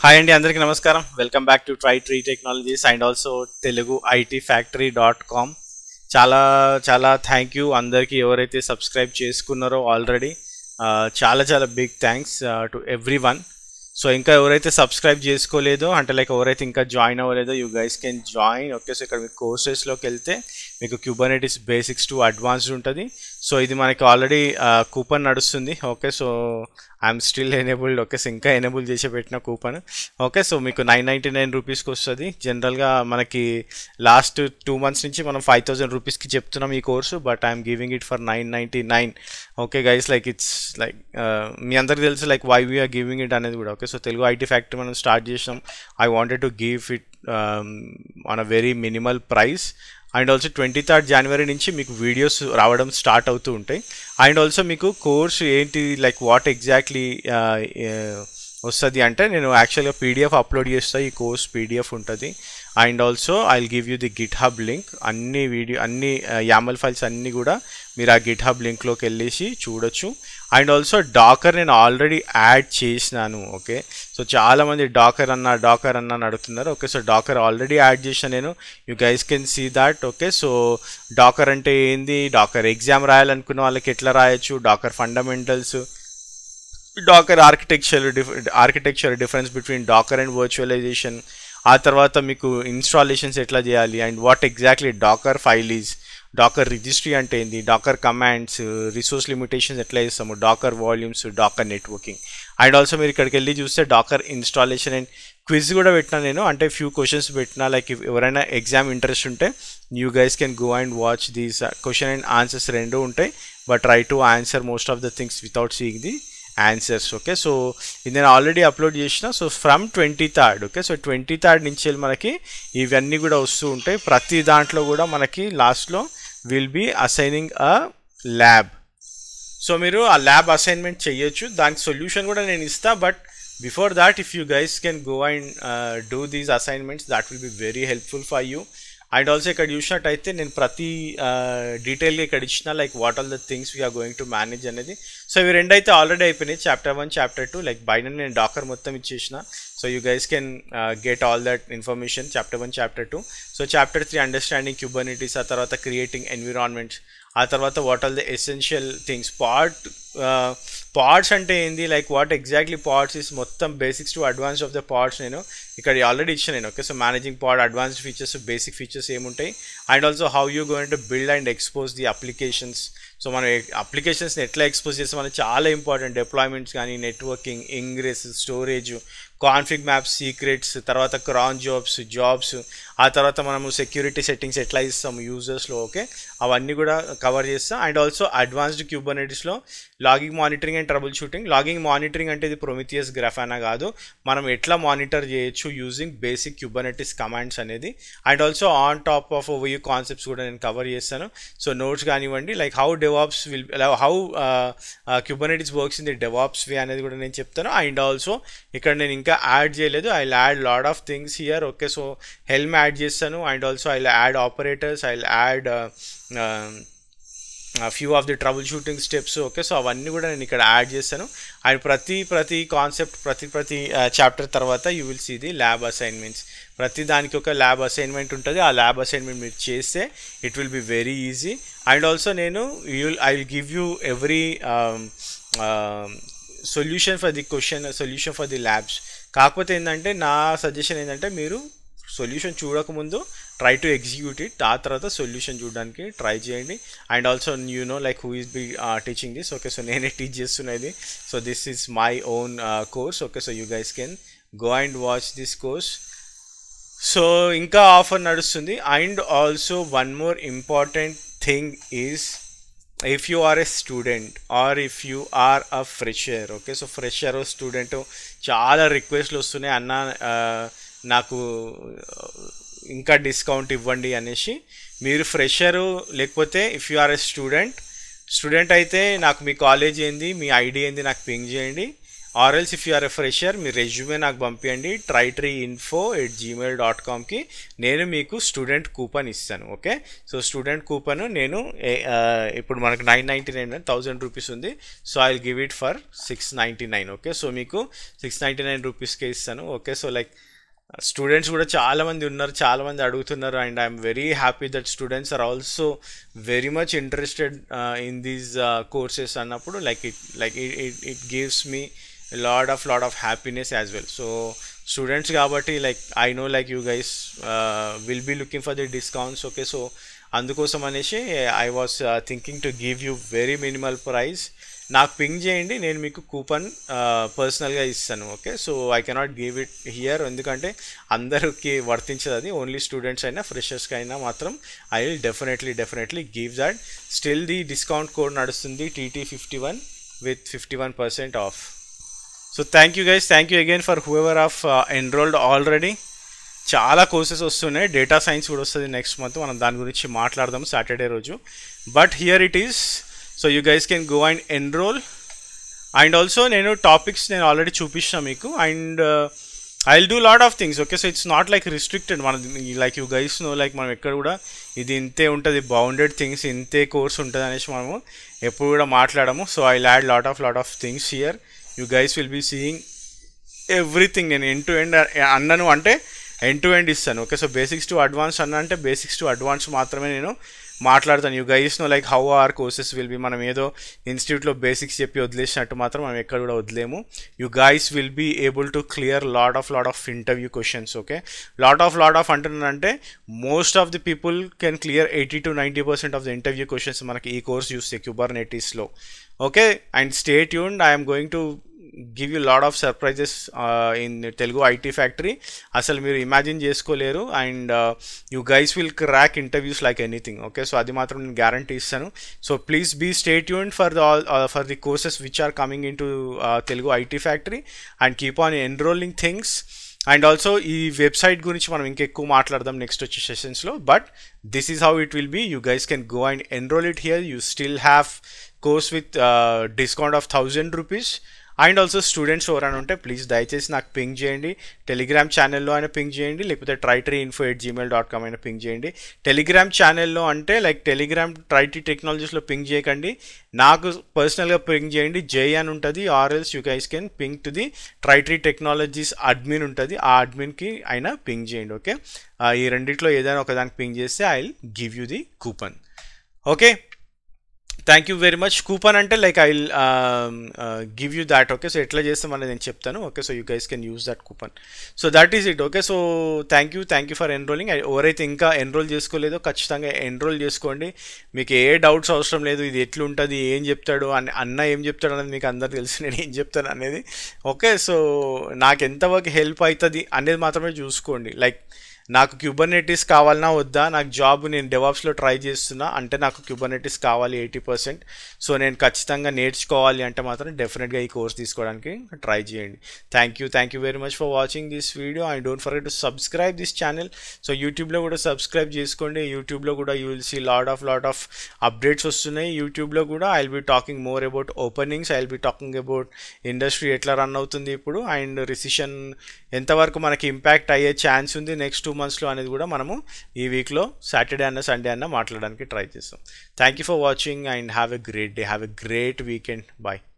hi అండి అందరికీ నమస్కారం welcome back to Try Tree Technologies and also Telugu IT factory dot com చాలా చాలా థ్యాంక్ యూ అందరికీ ఎవరైతే సబ్స్క్రైబ్ చేసుకున్నారో ఆల్రెడీ చాలా చాలా big thanks to everyone so ఇంకా ఎవరైతే సబ్స్క్రైబ్ చేసుకోలేదో అంటే లైక్ ఎవరైతే ఇంకా జాయిన్ అవ్వలేదో you guys can join okay so ఇక్కడ మీకు కోర్సెస్లోకి వెళ్తే మీకు క్యూబర్నెటిస్ బేసిక్స్ టు అడ్వాన్స్డ్ ఉంటుంది సో ఇది మనకి ఆల్రెడీ కూపన్ నడుస్తుంది okay so I'm still enabled okay so ఇంకా ఎనేబుల్ చేసి పెట్టిన కూపన్ ఓకే సో మీకు నైన్ నైంటీ నైన్ రూపీస్కి వస్తుంది జనరల్గా మనకి లాస్ట్ టూ మంత్స్ నుంచి మనం ఫైవ్ థౌసండ్ రూపీస్కి చెప్తున్నాం ఈ course but I'm giving it for nine ninety nine okay guys like it's like మీ అందరికి తెలుసు like why we're giving it అనేది కూడా okay so Telugu IT factory మనం స్టార్ట్ చేసినాం I wanted to give it on a very minimal price and also twenty third జనవరి నుంచి మీకు వీడియోస్ రావడం స్టార్ట్ అవుతూ ఉంటాయి అండ్ ఆల్సో మీకు కోర్స్ ఏంటి లైక్ వాట్ ఎగ్జాక్ట్లీ వస్తుంది అంటే నేను యాక్చువల్గా పీడిఎఫ్ అప్లోడ్ చేస్తాను ఈ కోర్స్ పీడిఎఫ్ ఉంటుంది and also I give you the GitHub link అన్ని వీడియో అన్ని యామల్ ఫైల్స్ అన్నీ కూడా మీరు ఆ గిట్ హబ్ లింక్లోకి వెళ్ళేసి చూడొచ్చు అండ్ ఆల్సో డాకర్ నేను ఆల్రెడీ యాడ్ చేసినాను ఓకే సో చాలామంది డాకర్ అన్న డాకర్ అన్న అని అడుగుతున్నారు okay so Docker already add చేసిన నేను you guys can see that okay so Docker అంటే ఏంది డాకర్ ఎగ్జామ్ రాయాలనుకున్న వాళ్ళకి ఎట్లా రాయొచ్చు Dakar fundamentals Docker architecture architecture difference between Docker and virtualization ఆ తర్వాత మీకు ఇన్స్టాలేషన్స్ ఎట్లా చేయాలి and what exactly Docker file is Docker registry అంటే ఏంది డాకర్ కమాండ్స్ రిసోర్స్ లిమిటేషన్స్ ఎట్లా ఇస్తాము Docker volumes Docker networking and also మీరు ఇక్కడికి వెళ్ళి చూస్తే డాకర్ ఇన్స్టాలేషన్ అండ్ క్విజ్ కూడా పెట్టినా నేను అంటే ఫ్యూ క్వశ్చన్స్ పెట్టినా లైక్ ఎవరైనా ఎగ్జామ్ ఇంట్రెస్ట్ ఉంటే you guys can go and watch these question and answers రెండు ఉంటాయి but try to answer most of the things without seeing the answers okay so ఇది నేను ఆల్రెడీ అప్లోడ్ చేసిన so from twenty third okay so twenty third నుంచి మనకి ఇవన్నీ కూడా వస్తూ ఉంటాయి ప్రతి దాంట్లో కూడా మనకి లాస్ట్లో will be assigning a lab so మీరు ఆ ల్యాబ్ అసైన్మెంట్ చేయొచ్చు దానికి సొల్యూషన్ కూడా నేను ఇస్తా but before that if you guys can go and do these assignments that will be very helpful for you and also ఇక్కడ చూసినట్టయితే నేను ప్రతి డీటెయిల్గా ఇక్కడ ఇచ్చిన like what all the things we're going to manage అనేది సో ఇవి రెండు అయితే ఆల్రెడీ అయిపోయినాయి chapter one chapter two like బయట నేను డాకర్ మొత్తం ఇచ్చేసిన so you guys can get all that information chapter one chapter two so chapter three understanding Kubernetes ఆ తర్వాత క్రియేటింగ్ ఎన్విరాన్మెంట్స్ ఆ తర్వాత what all the essential things part parts అంటే ఏంది like what exactly parts is మొత్తం basics to advance of the parts నేను ఇక్కడ already ఇచ్చాను నేను okay so managing part advanced features basic features ఏముంటాయి and also how you going to build and expose the applications so మనం అప్లికేషన్స్ని ఎట్లా expose చేస్తాం అనేది చాలా ఇంపార్టెంట్ డిప్లాయ్మెంట్స్ కానీ networking ingress storage config maps secrets తర్వాత క్రాన్ జాబ్స్ జాబ్స్ ఆ తర్వాత మనము సెక్యూరిటీ సెట్టింగ్స్ ఎట్లా ఇస్తాము యూజర్స్లో ఓకే అవన్నీ కూడా కవర్ చేస్తాం అండ్ ఆల్సో అడ్వాన్స్డ్ క్యూబర్నెటిస్లో logging monitoring and troubleshooting logging monitoring అంటే ఇది ప్రొమిథియస్ గ్రాఫానా కాదు మనం ఎట్లా మానిటర్ చేయొచ్చు యూజింగ్ బేసిక్ క్యూబర్నెటిస్ కమాండ్స్ అనేది and also on top of over you concepts కూడా నేను కవర్ చేస్తాను సో నోట్స్ కానివ్వండి like how DevOps will how Kubernetes works in the DevOps way అనేది కూడా నేను చెప్తాను అండ్ ఆల్సో ఇక్కడ నేను ఇంకా యాడ్ చేయలేదు I add lot of things here okay so helm add చేస్తాను and also I add operators I add few of the troubleshooting steps okay so అవన్నీ కూడా నేను ఇక్కడ యాడ్ చేస్తాను అండ్ ప్రతి ప్రతి కాన్సెప్ట్ ప్రతి ప్రతి చాప్టర్ తర్వాత you will see the lab assignments ప్రతి దానికి ఒక ల్యాబ్ అసైన్మెంట్ ఉంటుంది ఆ ల్యాబ్ అసైన్మెంట్ మీరు చేస్తే it will be very easy and also నేను you I will give you every solution for the question solution for the labs కాకపోతే ఏంటంటే నా సజెషన్ ఏంటంటే మీరు సొల్యూషన్ చూడకముందు ట్రై టు ఎగ్జిక్యూట్ ఇట్ ఆ తర్వాత సొల్యూషన్ చూడడానికి ట్రై చేయండి and also you know like who is be teaching this okay so నేనే టీచ్ చేస్తున్నది so this is my own course okay so you guys can go and watch this course so ఇంకా offer నడుస్తుంది and also one more important thing is if you are a student or if you are a fresher okay so fresher student చాలా రిక్వెస్ట్లు వస్తున్నాయి అన్న నాకు ఇంకా discount ఇవ్వండి అనేసి మీరు ఫ్రెషరు లేకపోతే if you are a student student అయితే నాకు మీ కాలేజ్ ఏంది మీ ఐడి ఏంది నాకు పింగ్ చేయండి or else if you are a fresher మీ రెజ్యూమే నాకు పంపించండి Try Tree info at Gmail dot కామ్కి నేను మీకు స్టూడెంట్ కూపన్ ఇస్తాను ఓకే సో స్టూడెంట్ కూపన్ నేను ఏ- ఆ, ఇప్పుడు మనకు nine ninety nine thousand rupees ఉంది so I give it for six ninety nine okay so మీకు సిక్స్ నైంటీ నైన్ రూపీస్కే ఇస్తాను ఓకే సో లైక్ స్టూడెంట్స్ కూడా చాలా మంది ఉన్నారు చాలా మంది అడుగుతున్నారు and I'm very happy that students are also very much interested in these courses అన్నప్పుడు like it like it it gives me lot of lot of happiness as well so students కాబట్టి like I know like you guys will be looking for the discounts okay so అందుకోసం అనేసి I was thinking to give you very minimal price నాకు ping చేయండి నేను మీకు coupon పర్సనల్గా ఇస్తాను okay so I cannot give it here ఎందుకంటే అందరికి వర్తించదు అది ఓన్లీ స్టూడెంట్స్ అయినా ఫ్రెషర్స్కి అయినా మాత్రం I will definitely definitely give that still the discount code నడుస్తుంది TT fifty one with fifty one percent off so thank you guys thank you again for whoever of enrolled already చాలా courses వస్తున్నాయి data science కూడా వస్తుంది next month మనం దాని గురించి మాట్లాడదాం Saturday రోజు but here it is so you guys can go and enroll and also నేను టాపిక్స్ నేను ఆల్రెడీ చూపిస్తాను మీకు and I will do lot of things okay so it's not like restricted మన like you guys know like మనం ఎక్కడ కూడా ఇది ఇంతే ఉంటుంది బౌండెడ్ థింగ్స్ ఇంతే కోర్స్ ఉంటుంది అనేసి మనము ఎప్పుడు కూడా మాట్లాడము so I add lot of lot of things here you guys will be seeing everything నేను ఎండ్ టు ఎండ్ అన్నను అంటే ఎండ్ టు ఎండ్ ఇస్తాను okay so basics to advance అన్న అంటే బేసిక్స్ టు అడ్వాన్స్ మాత్రమే నేను మాట్లాడతాను you guys know like how our courses will be మనం ఏదో ఇన్స్టిట్యూట్లో బేసిక్స్ చెప్పి వదిలేసినట్టు మాత్రం మనం ఎక్కడ కూడా వదిలేము you guys will be able to clear lot of lot of interview questions okay lot of lot of అంటున్నానంటే most of the people can clear eighty to ninety percent of the interview questions మనకి ఈ course చూస్తే క్యూబర్ నెటీస్లో okay and stay యూన్ I'm going to give you lot of surprises in Telugu IT factory అసలు మీరు imagine చేసుకోలేరు and you guys will crack interviews like anything okay so అది మాత్రం నేను గ్యారంటీ ఇస్తాను సో ప్లీజ్ బీ స్టేట్ యూన్ for the for the courses which are coming into Telugu IT factory and keep on enrolling things and also ఈ website గురించి మనం ఇంకెక్కువ మాట్లాడదాం నెక్స్ట్ వచ్చే సెషన్స్లో but this is how it will be you guys can go and enroll it here you still have course with discount of thousand rupees and also students ఎవరైనా ఉంటే please దయచేసి నాకు పింగ్ చేయండి టెలిగ్రామ్ ఛానల్లో అయినా ping చేయండి లేకపోతే Try Tree info at Gmail dot com అయినా పింగ్ చేయండి టెలిగ్రామ్ ఛానల్లో అంటే లైక్ టెలిగ్రామ్ ట్రైటీ టెక్నాలజీస్లో పింగ్ చేయకండి నాకు పర్సనల్గా పింగ్ చేయండి జై అని ఉంటుంది or else you guys can ping to the Try Tree Technologies admin ఉంటుంది ఆ అడ్మిన్కి అయినా పింగ్ చేయండి ఓకే ఈ రెండిట్లో ఏదైనా ఒకదానికి పింగ్ చేస్తే I will give you the coupon okay thank you very much coupon అంటే like I will give you that okay so ఎట్లా చేస్తాం అనేది నేను చెప్తాను okay so you guys can use that coupon so that is it okay so thank you thank you for enrolling ఎవరైతే ఇంకా enrol చేసుకోలేదో ఖచ్చితంగా enrol చేసుకోండి మీకు ఏ డౌట్స్ అవసరం లేదు ఇది ఎట్లుంటుంది ఏం చెప్తాడు అని అన్న ఏం చెప్తాడు అనేది మీకు అందరు తెలుసు నేను ఏం చెప్తాను అనేది ఓకే సో నాకు ఎంతవరకు హెల్ప్ అవుతుంది అనేది మాత్రమే చూసుకోండి లైక్ నాకు క్యూబర్నెటీస్ కావాలన్నా వద్దా నాకు జాబ్ నేను డెవాప్స్లో ట్రై చేస్తున్నా అంటే నాకు క్యూబర్నెటీస్ కావాలి ఎయిటీ పర్సెంట్ సో నేను ఖచ్చితంగా నేర్చుకోవాలి అంటే మాత్రం డెఫినెట్గా ఈ కోర్స్ తీసుకోవడానికి ట్రై చేయండి thank you thank you very much for watching this video I don't forget to subscribe this channel so యూట్యూబ్లో కూడా సబ్స్క్రైబ్ చేసుకోండి యూట్యూబ్లో కూడా you will see lot of lot of updates వస్తున్నాయి యూట్యూబ్లో కూడా I will be talking more about openings I will be talking about industry ఎట్లా run అవుతుంది ఇప్పుడు అండ్ రిసిషన్ ఎంతవరకు మనకి ఇంపాక్ట్ అయ్యే ఛాన్స్ ఉంది నెక్స్ట్ టూ మంత్స్లో అనేది కూడా మనము ఈ వీక్లో సాటర్డే అన్న సండే అన్న మాట్లాడడానికి ట్రై చేస్తాం thank you for watching and have a great day have a great weekend bye